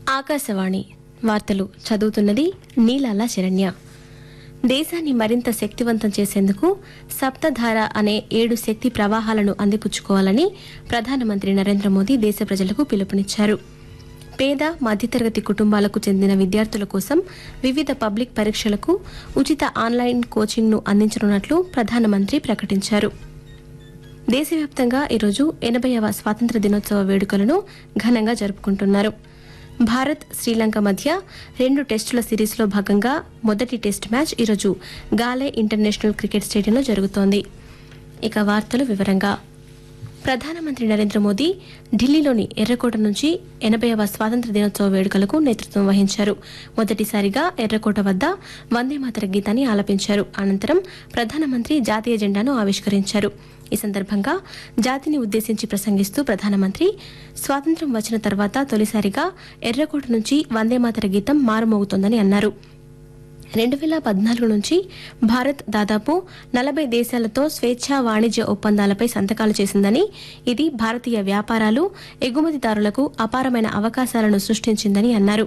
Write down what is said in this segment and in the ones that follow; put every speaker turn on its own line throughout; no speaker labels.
ఆకాశవాణి వార్తలు చదువుతున్నది నీలాల శరణ్య దేశాన్ని మరింత శక్తివంతం చేసేందుకు సప్తధార అనే ఏడు శక్తి ప్రవాహాలను అందిపుచ్చుకోవాలని ప్రధానమంత్రి నరేంద్ర మోదీ దేశ ప్రజలకు పిలుపునిచ్చారు పేద మధ్యతరగతి కుటుంబాలకు చెందిన విద్యార్థుల కోసం వివిధ పబ్లిక్ పరీక్షలకు ఉచిత ఆన్లైన్ కోచింగ్ను అందించనున్నట్లు ప్రధానమంత్రి ప్రకటించారు దేశవ్యాప్తంగా ఈరోజు ఎనభైవ స్వాతంత్ర దినోత్సవ వేడుకలను ఘనంగా జరుపుకుంటున్నారు భారత్ శ్రీలంక మధ్య రెండు టెస్టుల సిరీస్లో భాగంగా మొదటి టెస్ట్ మ్యాచ్ ఈరోజు గాలే ఇంటర్నేషనల్ క్రికెట్ స్టేడియంలో జరుగుతోంది ఇక వార్తలు వివరంగా ప్రధానమంత్రి నరేంద్ర మోదీ ఢిల్లీలోని ఎర్రకోట నుంచి ఎనభైవ స్వాతంత్ర దినోత్సవ వేడుకలకు నేతృత్వం వహించారు మొదటిసారిగా ఎర్రకోట వద్ద వందే మాతర గీతాన్ని ఆలపించారు అనంతరం ప్రధానమంత్రి జాతీయ జెండాను ఆవిష్కరించారు ఈ సందర్భంగా జాతిని ఉద్దేశించి ప్రసంగిస్తూ ప్రధానమంత్రి స్వాతంత్ర్యం వచ్చిన తర్వాత తొలిసారిగా ఎర్రకోట నుంచి వందే మాతర గీతం మారుమోగుతోందని అన్నారు రెండు వేల పద్నాలుగు నుంచి భారత్ దాదాపు నలభై దేశాలతో స్వేచ్ఛా వాణిజ్య ఒప్పందాలపై సంతకాలు చేసిందని ఇది భారతీయ వ్యాపారాలు ఎగుమతిదారులకు అపారమైన అవకాశాలను సృష్టించిందని అన్నారు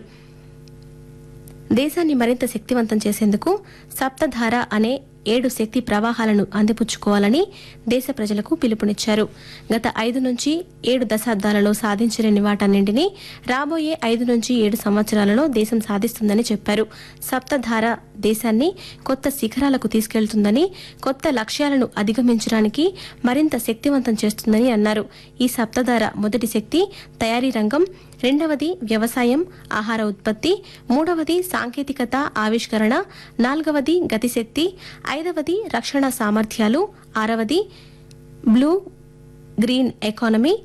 దేశాన్ని మరింత శక్తివంతం చేసేందుకు సప్తధార అనే ఏడు శక్తి ప్రవాహాలను అందిపుచ్చుకోవాలని దేశ ప్రజలకు పిలుపునిచ్చారు గత ఐదు నుంచి ఏడు దశాబ్దాలలో సాధించలేని వాటన్నింటినీ రాబోయే ఐదు నుంచి ఏడు సంవత్సరాలలో దేశం సాధిస్తుందని చెప్పారు సప్తధార దేశాన్ని కొత్త శిఖరాలకు తీసుకెళ్తుందని కొత్త లక్ష్యాలను అధిగమించడానికి మరింత శక్తివంతం చేస్తుందని అన్నారు ఈ సప్తధార మొదటి శక్తి తయారీ రంగం రెండవది వ్యవసాయం ఆహార ఉత్పత్తి మూడవది సాంకేతికత ఆవిష్కరణ నాలుగవది గతిశక్తి ఐదవది రక్షణ సామర్థ్యాలు ఆరవది బ్లూ గ్రీన్ ఎకానమీ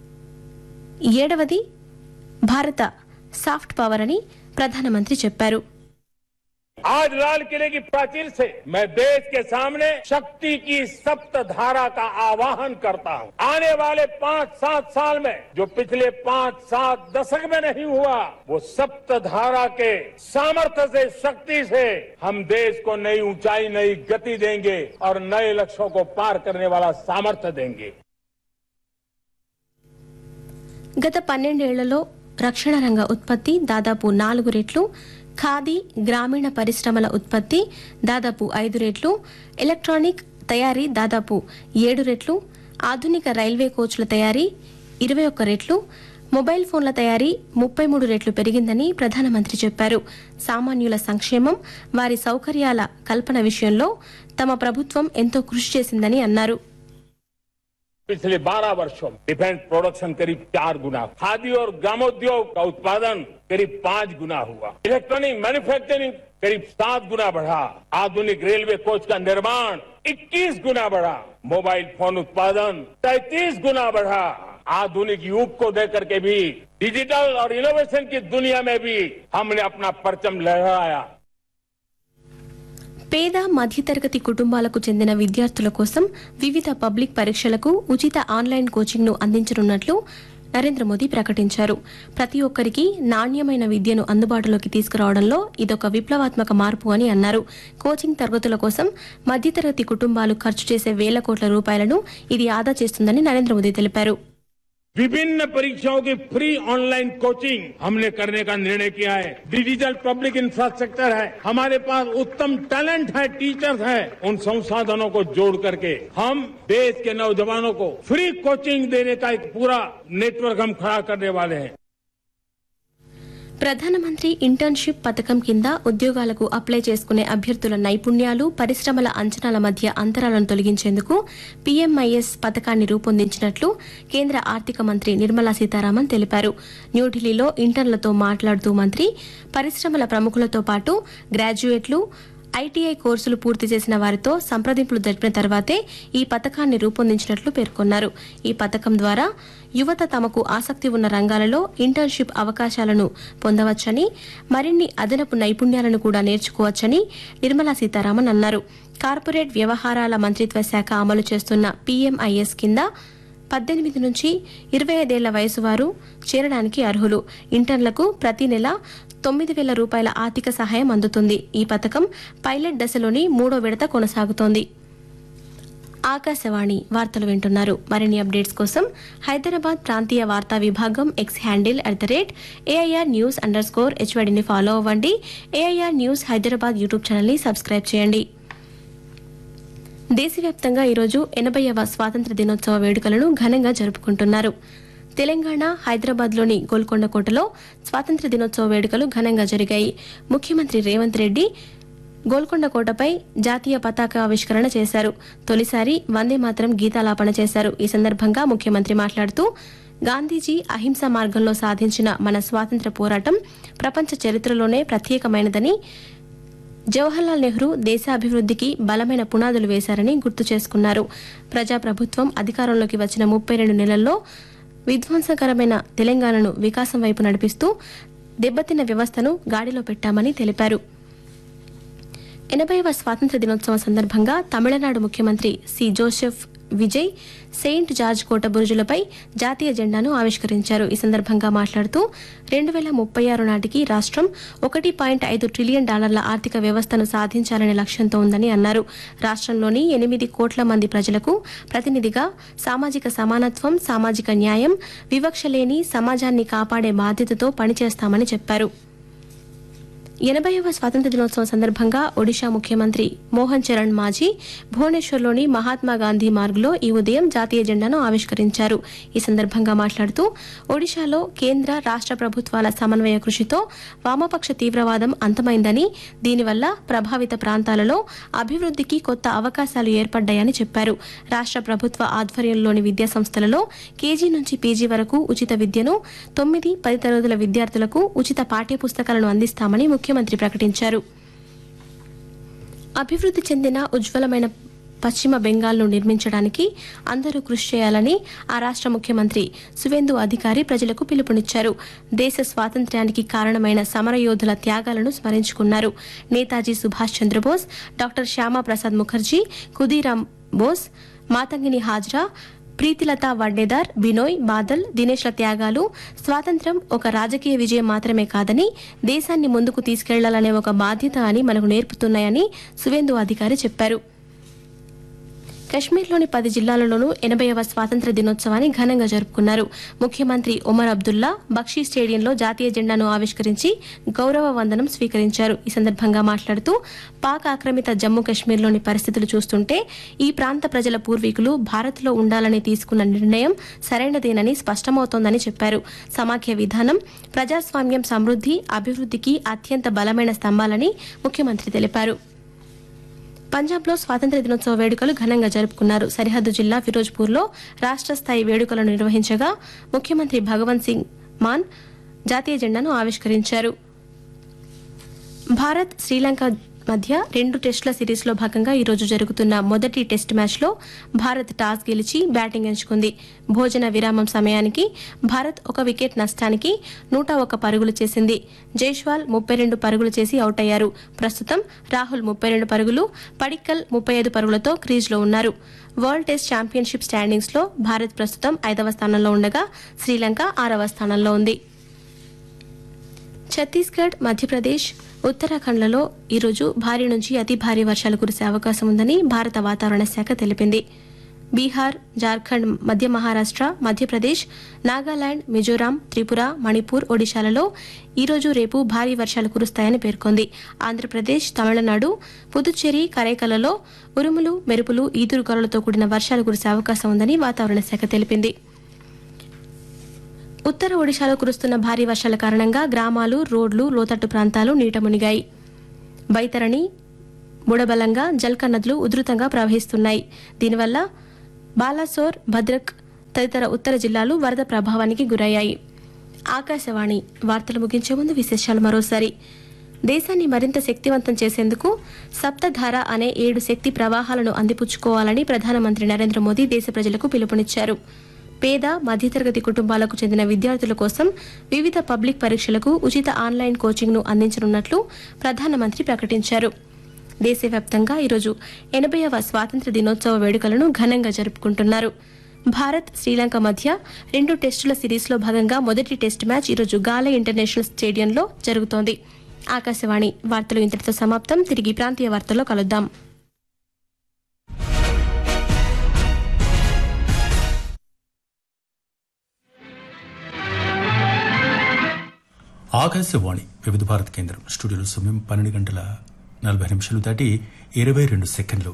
ఏడవది భారత సాఫ్ట్ పవర్ అని ప్రధానమంత్రి చెప్పారు
आज लाल किले की प्राचीर से मैं देश के सामने शक्ति की सप्त धारा का आवाहन करता हूं आने वाले पांच सात साल में जो पिछले पांच सात दशक में नहीं हुआ वो सप्त धारा के सामर्थ्य से शक्ति से हम देश को नई ऊंचाई नई गति देंगे और नए लक्ष्यों को पार करने वाला सामर्थ्य देंगे
గత పన్నెండేళ్లలో రక్షణ రంగ ఉత్పత్తి దాదాపు నాలుగు రెట్లు ఖాదీ గ్రామీణ పరిశ్రమల ఉత్పత్తి దాదాపు ఐదు రెట్లు ఎలక్ట్రానిక్ తయారీ దాదాపు ఏడు రెట్లు ఆధునిక రైల్వే కోచ్ల తయారీ ఇరవై ఒక్క రెట్లు మొబైల్ ఫోన్ల తయారీ ముప్పై మూడు రెట్లు పెరిగిందని ప్రధానమంత్రి చెప్పారు సామాన్యుల సంక్షేమం వారి సౌకర్యాల కల్పన విషయంలో తమ ప్రభుత్వం ఎంతో కృషి చేసిందని అన్నారు
पिछले 12 वर्षों में डिफेंस प्रोडक्शन करीब चार गुना खादी और ग्रामोद्योग का उत्पादन करीब पांच गुना हुआ इलेक्ट्रॉनिक मैन्युफैक्चरिंग करीब सात गुना बढ़ा आधुनिक रेलवे कोच का निर्माण 21 गुना बढ़ा मोबाइल फोन उत्पादन 33 गुना बढ़ा आधुनिक युग को देकर के भी डिजिटल और इनोवेशन की दुनिया में भी हमने अपना परचम लहराया
పేద మధ్యతరగతి కుటుంబాలకు చెందిన విద్యార్థుల కోసం వివిధ పబ్లిక్ పరీక్షలకు ఉచిత ఆన్లైన్ కోచింగ్ను అందించనున్నట్లు నరేంద్ర మోదీ ప్రకటించారు ప్రతి ఒక్కరికి నాణ్యమైన విద్యను అందుబాటులోకి తీసుకురావడంలో ఇదొక విప్లవాత్మక మార్పు అని అన్నారు కోచింగ్ తరగతుల కోసం మధ్యతరగతి కుటుంబాలు ఖర్చు చేసే వేల కోట్ల రూపాయలను ఇది ఆదా చేస్తుందని నరేంద్ర మోదీ తెలిపారు
विभिन्न परीक्षाओं की फ्री ऑनलाइन कोचिंग हमने करने का निर्णय किया है डिजिटल पब्लिक इंफ्रास्ट्रक्चर है हमारे पास उत्तम टैलेंट है टीचर्स है उन संसाधनों को जोड़ करके हम देश के नौजवानों को फ्री कोचिंग देने का एक पूरा नेटवर्क हम खड़ा करने वाले हैं
ప్రధానమంత్రి ఇంటర్న్షిప్ పథకం కింద ఉద్యోగాలకు అప్లై చేసుకునే అభ్యర్థుల నైపుణ్యాలు పరిశ్రమల అంచనాల మధ్య అంతరాలను తొలగించేందుకు పీఎంఐఎస్ పథకాన్ని రూపొందించినట్లు కేంద్ర ఆర్థిక మంత్రి నిర్మలా సీతారామన్ తెలిపారు న్యూఢిల్లీలో ఇంటర్న్లతో మాట్లాడుతూ మంత్రి పరిశ్రమల ప్రముఖులతో పాటు గ్రాడ్యుయేట్లు ఐటీఐ కోర్సులు పూర్తి చేసిన వారితో సంప్రదింపులు జరిపిన తర్వాతే ఈ పథకాన్ని రూపొందించినట్లు పేర్కొన్నారు ఈ పథకం ద్వారా యువత తమకు ఆసక్తి ఉన్న రంగాలలో ఇంటర్న్షిప్ అవకాశాలను పొందవచ్చని మరిన్ని అదనపు నైపుణ్యాలను కూడా నేర్చుకోవచ్చని నిర్మలా సీతారామన్ అన్నారు కార్పొరేట్ వ్యవహారాల మంత్రిత్వ శాఖ అమలు చేస్తున్న పీఎంఐఎస్ కింద పద్దెనిమిది నుంచి ఇరవై ఐదేళ్ల వయసు వారు చేరడానికి అర్హులు ఇంటర్న్లకు ప్రతి నెల తొమ్మిది వేల రూపాయల ఆర్థిక సహాయం అందుతుంది ఈ పథకం పైలట్ దశలోని మూడో విడత కొనసాగుతోంది ఆకాశవాణి వార్తలు వింటున్నారు మరిన్ని అప్డేట్స్ కోసం హైదరాబాద్ ప్రాంతీయ వార్తా విభాగం X handle at the rate AIR news underscore హెచ్వడిని ఫాలో అవ్వండి ఏఐఆర్ న్యూస్ హైదరాబాద్ యూట్యూబ్ ఛానల్ని సబ్స్క్రైబ్ చేయండి దేశవ్యాప్తంగా ఈరోజు ఎనభైవ స్వాతంత్ర దినోత్సవ వేడుకలను ఘనంగా జరుపుకుంటున్నారు తెలంగాణ హైదరాబాద్లోని గోల్కొండ కోటలో స్వాతంత్ర దినోత్సవ వేడుకలు ఘనంగా జరిగాయి ముఖ్యమంత్రి రేవంత్ రెడ్డి గోల్కొండ కోటపై జాతీయ పతాక ఆవిష్కరణ చేశారు తొలిసారి వందే మాత్రం గీతాలాపన చేశారు ఈ సందర్భంగా ముఖ్యమంత్రి మాట్లాడుతూ గాంధీజీ అహింసా మార్గంలో సాధించిన మన స్వాతంత్ర పోరాటం ప్రపంచ చరిత్రలోనే ప్రత్యేకమైనదని జవహర్లాల్ నెహ్రూ దేశాభివృద్ధికి బలమైన పునాదులు వేశారని గుర్తు చేసుకున్నారు ప్రజాప్రభుత్వం అధికారంలోకి వచ్చిన ముప్పై రెండు నెలల్లో విధ్వంసకరమైన తెలంగాణను వికాసం వైపు నడిపిస్తూ దెబ్బతిన్న వ్యవస్థను గాడిలో పెట్టామని తెలిపారు ఎనభైవ స్వాతంత్ర దినోత్సవం సందర్భంగా తమిళనాడు ముఖ్యమంత్రి C Joseph Vijay Saint George కోట బురుజులపై జాతీయ జెండాను ఆవిష్కరించారు ఈ సందర్భంగా మాట్లాడుతూ రెండు వేల ముప్పై ఆరు నాటికి రాష్ట్రం ఒకటి పాయింట్ ఐదు ట్రిలియన్ డాలర్ల ఆర్థిక వ్యవస్థను సాధించాలనే లక్ష్యంతో ఉందని అన్నారు రాష్ట్రంలోని ఎనిమిది కోట్ల మంది ప్రజలకు ప్రతినిధిగా సామాజిక సమానత్వం సామాజిక న్యాయం వివక్ష లేని సమాజాన్ని కాపాడే బాధ్యతతో పనిచేస్తామని చెప్పారు ఎనభైవ స్వాతంత్ర దినోత్సవం సందర్భంగా ఒడిషా ముఖ్యమంత్రి మోహన్ చరణ్ మాజీ భువనేశ్వర్లోని మహాత్మా గాంధీ మార్గులో ఈ ఉదయం జాతీయ జెండాను ఆవిష్కరించారు ఈ సందర్భంగా మాట్లాడుతూ ఒడిషాలో కేంద్ర రాష్ట్ర ప్రభుత్వాల సమన్వయ కృషితో వామపక్ష తీవ్రవాదం అంతమైందని దీనివల్ల ప్రభావిత ప్రాంతాలలో అభివృద్ధికి కొత్త అవకాశాలు ఏర్పడ్డాయని చెప్పారు రాష్ట్ర ప్రభుత్వ ఆధ్వర్యంలోని విద్యా సంస్థలలో కేజీ నుంచి పీజీ వరకు ఉచిత విద్యను తొమ్మిది పది తరగతుల విద్యార్థులకు ఉచిత పాఠ్యపుస్తకాలను అందిస్తామని ముఖ్యమంత్రి ప్రకటించారు అభివృద్ధి చెందిన ఉజ్వలమైన పశ్చిమ బెంగాల్ను నిర్మించడానికి అందరూ కృషి చేయాలని ఆ రాష్ట్ర ముఖ్యమంత్రి సువేందు అధికారి ప్రజలకు పిలుపునిచ్చారు దేశ స్వాతంత్ర్యానికి కారణమైన సమరయోధుల త్యాగాలను స్మరించుకున్నారు నేతాజీ సుభాష్ చంద్రబోస్ డాక్టర్ శ్యామాప్రసాద్ ముఖర్జీ ఖుదీరామ్ బోస్ మాతంగిని హాజ్రా ప్రీతిలత వడ్డేదార్ బినోయ్ బాదల్ దినేష్ల త్యాగాలు స్వాతంత్ర్యం ఒక రాజకీయ విజయం మాత్రమే కాదని దేశాన్ని ముందుకు తీసుకెళ్లాలనే ఒక బాధ్యత అని మనకు నేర్పుతున్నాయని సువేందు అధికారి చెప్పారు కశ్మీర్లోని పది జిల్లాలలోనూ ఎనభైవ స్వాతంత్ర దినోత్సవాన్ని ఘనంగా జరుపుకున్నారు ముఖ్యమంత్రి ఒమర్ అబ్దుల్లా బక్షీ స్టేడియంలో జాతీయ జెండాను ఆవిష్కరించి గౌరవ వందనం స్వీకరించారు ఈ సందర్భంగా మాట్లాడుతూ పాక్ ఆక్రమిత జమ్మూ కశ్మీర్లోని పరిస్థితులు చూస్తుంటే ఈ ప్రాంత ప్రజల పూర్వీకులు భారత్లో ఉండాలని తీసుకున్న నిర్ణయం సరైనదేనని స్పష్టమవుతోందని చెప్పారు సమాఖ్య విధానం ప్రజాస్వామ్యం సమృద్ధి అభివృద్ధికి అత్యంత బలమైన స్తంభాలని ముఖ్యమంత్రి తెలిపారు పంజాబ్లో స్వాతంత్ర దినోత్సవ వేడుకలు ఘనంగా జరుపుకున్నారు సరిహద్దు జిల్లా ఫిరోజ్పూర్లో రాష్ట్ర స్థాయి వేడుకలను నిర్వహించగా ముఖ్యమంత్రి భగవంత్ సింగ్ మాన్ జాతీయ జెండాను ఆవిష్కరించారు భారత్ శ్రీలంక మధ్య రెండు టెస్టుల సిరీస్లో భాగంగా ఈరోజు జరుగుతున్న మొదటి టెస్ట్ మ్యాచ్లో భారత్ టాస్ గెలిచి బ్యాటింగ్ ఎంచుకుంది భోజన విరామం సమయానికి భారత్ ఒక వికెట్ నష్టానికి నూట ఒక పరుగులు చేసింది జైష్వాల్ ముప్పై రెండు పరుగులు చేసి అవుట్ అయ్యారు ప్రస్తుతం రాహుల్ ముప్పై రెండు పరుగులు పడిక్కల్ ముప్పై ఐదు పరుగులతో క్రీజ్లో ఉన్నారు వరల్డ్ టెస్ట్ ఛాంపియన్షిప్ స్టాండింగ్స్లో భారత్ ప్రస్తుతం ఐదవ స్థానంలో ఉండగా శ్రీలంక ఆరవ స్థానంలో ఉంది ఛత్తీస్గఢ్ మధ్యప్రదేశ్ ఉత్తరాఖండ్లలో ఈరోజు భారీ నుంచి అతి భారీ వర్షాలు కురిసే అవకాశం ఉందని భారత వాతావరణ శాఖ తెలిపింది బీహార్ జార్ఖండ్ మధ్య మహారాష్ట్ర మధ్యప్రదేశ్ నాగాలాండ్ మిజోరాం త్రిపుర మణిపూర్ ఒడిశాలలో ఈరోజు రేపు భారీ వర్షాలు కురుస్తాయని పేర్కొంది ఆంధ్రప్రదేశ్ తమిళనాడు పుదుచ్చేరి కరైకలలో ఉరుములు మెరుపులు ఈదురుగాలులతో కూడిన వర్షాలు కురిసే అవకాశం ఉందని వాతావరణ శాఖ తెలిపింది ఉత్తర ఒడిశాలో కురుస్తున్న భారీ వర్షాల కారణంగా గ్రామాలు రోడ్లు లోతట్టు ప్రాంతాలు నీట మునిగాయి బైతరణి బుడబలంగా జల్క నదులు ఉధృతంగా ప్రవహిస్తున్నాయి దీనివల్ల బాలాసోర్ భద్రక్ తదితర ఉత్తర జిల్లాలు వరద ప్రభావానికి గురయ్యాయి ఆకాశవాణి వార్తలు ముగించే ముందు విశేషాలు మరోసారి దేశాన్ని మరింత శక్తివంతం చేసేందుకు సప్తధార అనే ఏడు శక్తి ప్రవాహాలను అందిపుచ్చుకోవాలని ప్రధానమంత్రి నరేంద్ర మోదీ దేశ ప్రజలకు పిలుపునిచ్చారు పేద మధ్యతరగతి కుటుంబాలకు చెందిన విద్యార్థుల కోసం వివిధ పబ్లిక్ పరీక్షలకు ఉచిత ఆన్లైన్ కోచింగ్ను అందించనున్నట్లు ప్రధానమంత్రి ప్రకటించారు దేశవ్యాప్తంగా ఈరోజు ఎనభైవ స్వాతంత్ర దినోత్సవ వేడుకలను ఘనంగా జరుపుకుంటున్నారు భారత్ శ్రీలంక మధ్య రెండు టెస్టుల సిరీస్లో భాగంగా మొదటి టెస్ట్ మ్యాచ్ ఈరోజు గాలే ఇంటర్నేషనల్ స్టేడియంలో జరుగుతోంది ఆకాశవాణి వార్తలు ఇంతటితో సమాప్తం తిరిగి ప్రాంతీయ వార్తల్లో కలుద్దాం
ఆకాశవాణి వివిధ భారత్ కేంద్రం స్టూడియోలో సమయం పన్నెండు గంటల నలభై నిమిషాలు దాటి ఇరవై రెండు సెకండ్లు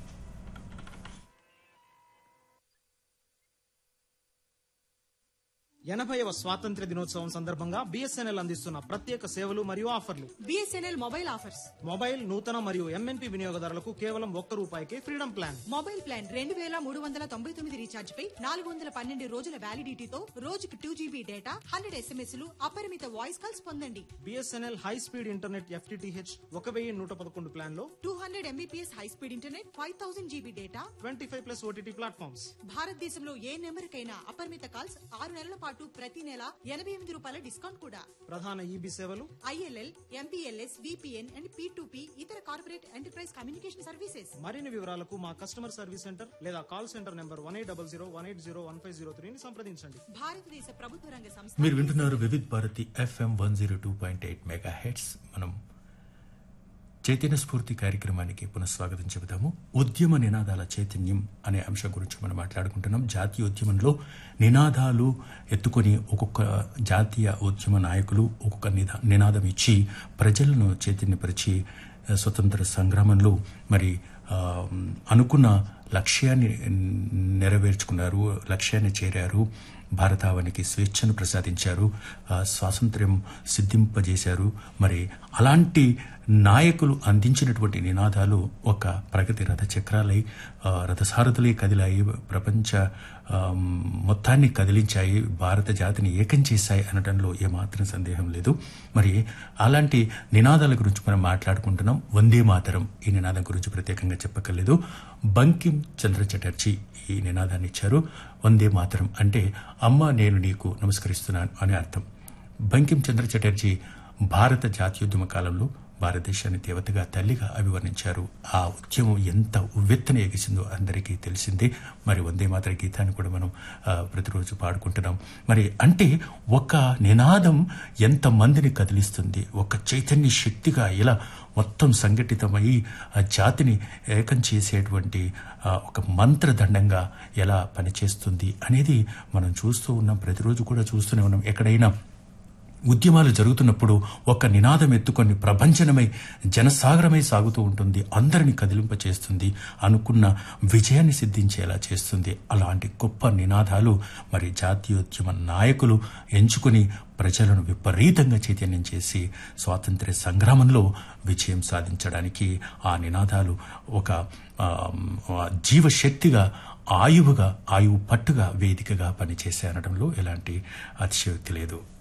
ఎనభైవ స్వాతంత్ర దినోత్సవం సందర్భంగా బిఎస్ఎన్ఎల్ అందిస్తున్న ప్రత్యేక సేవలు మరియు ఆఫర్లు
బిఎస్ఎన్ఎల్ మొబైల్ ఆఫర్స్
మొబైల్ నూతన మరియు ఎంఎన్పి వినియోగదారులకు కేవలం ఒక్క రూపాయికి ఫ్రీడమ్ ప్లాన్
మొబైల్ ప్లాన్ రెండు వేల మూడు వందల తొంభై తొమ్మిది రీఛార్జ్ పై నాలుగు వందల పన్నెండు రోజుల వ్యాలిడిటీతో రోజుకు టూ జీబీ డేటా హండ్రెడ్ ఎస్ఎంఎస్లు అపరిమిత వాయిస్ కాల్స్ పొందండి
BSNL high speed internet FTTH ఒక వెయ్యి నూట పదకొండు ప్లాన్ లో
two hundred Mbps high speed internet five thousand GB data
twenty five plus OTT platforms
భారతదేశంలో ఏ నెంబర్కైనా అపరిమిత కాల్స్ ఆరు నెలల పాటు ప్రతి నెల ఎనభై ఎనిమిది రూపాయల డిస్కౌంట్ కూడా
ప్రధాన ఈబీ సేవలు
ILL MPLS VPN and P ఇతర కార్పొరేట్ ఎంటర్ప్రైజ్ కమ్యూనికేషన్ సర్వీసెస్
మరిన్ని వివరాలకు మా కస్టమర్ సర్వీస్ సెంటర్ లేదా call centre number one eight double zero one eight zero one five zero త్రీని సంప్రదించండి
భారతదేశ ప్రభుత్వ రంగ సంస్థ
మీరు వింటున్నారు Vividh Bharati FM one zero two point eight megahertz మనం చైతన్య స్ఫూర్తి కార్యక్రమానికి పునఃస్వాగతం చెబుతాము ఉద్యమ నినాదాల చైతన్యం అనే అంశం గురించి మనం మాట్లాడుకుంటున్నాం జాతీయ ఉద్యమంలో నినాదాలు ఎత్తుకొని ఒక్కొక్క జాతీయ ఉద్యమ నాయకులు ఒక్కొక్క నిదా- నినాదం ఇచ్చి ప్రజలను చైతన్యపరిచి ఆ, స్వతంత్ర సంగ్రామంలో మరి ఆ, అనుకున్న లక్ష్యాన్ని నెరవేర్చుకున్నారు లక్ష్యాన్ని చేరారు భారతావనికి స్వేచ్ఛను ప్రసాదించారు ఆ, స్వాతంత్ర్యం సిద్ధింపజేశారు మరి అలాంటి నాయకులు అందించినటువంటి నినాదాలు ఒక ప్రగతి రథ చక్రాలై ఆ, రథసారథులై కదిలాయి ప్రపంచ ఆ, మొత్తాన్ని కదిలించాయి భారత జాతిని ఏకం చేశాయి అనడంలో ఏమాత్రం సందేహం లేదు మరి అలాంటి నినాదాల గురించి మనం మాట్లాడుకుంటున్నాం వందే మాతరం ఈ నినాదం గురించి ప్రత్యేకంగా చెప్పక్కర్లేదు బంకిం చంద్ర చటర్జీ ఈ నినాదాన్ని ఇచ్చారు వందే మాతరం అంటే అమ్మ నేను నీకు నమస్కరిస్తున్నాను అనే అర్థం బంకిం చంద్ర చటర్జీ భారత జాతీయోద్యమ కాలంలో భారతదేశాన్ని దేవతగా తల్లిగా అభివర్ణించారు ఆ ఉద్యమం ఎంత ఉవ్వెత్తన ఎగిసిందో అందరికీ తెలిసిందే మరి వందే మాతర గీతాన్ని కూడా మనం ఆ, ప్రతిరోజు పాడుకుంటున్నాం మరి అంటే ఒక నినాదం ఎంత మందిని కదిలిస్తుంది ఒక చైతన్య శక్తిగా ఇలా మొత్తం సంఘటితమై ఆ జాతిని ఏకం చేసేటువంటి ఆ, ఒక మంత్రదండంగా ఎలా పనిచేస్తుంది అనేది మనం చూస్తూ ఉన్నాం ప్రతిరోజు కూడా చూస్తూనే ఉన్నాం ఎక్కడైనా ఉద్యమాలు జరుగుతున్నప్పుడు ఒక నినాదం ఎత్తుకొని ప్రభంజనమై జనసాగరమై సాగుతూ ఉంటుంది అందరిని కదిలింపచేస్తుంది అనుకున్న విజయాన్ని సిద్ధించేలా చేస్తుంది అలాంటి గొప్ప నినాదాలు మరి జాతీయోద్యమ నాయకులు ఎంచుకుని ప్రజలను విపరీతంగా చైతన్యం చేసి స్వాతంత్ర్య సంగ్రామంలో విజయం సాధించడానికి ఆ నినాదాలు ఒక ఆ, ఆ, జీవశక్తిగా ఆయువుగా ఆయువు పట్టుగా వేదికగా పనిచేసే అనడంలో ఎలాంటి అతిశయోక్తి లేదు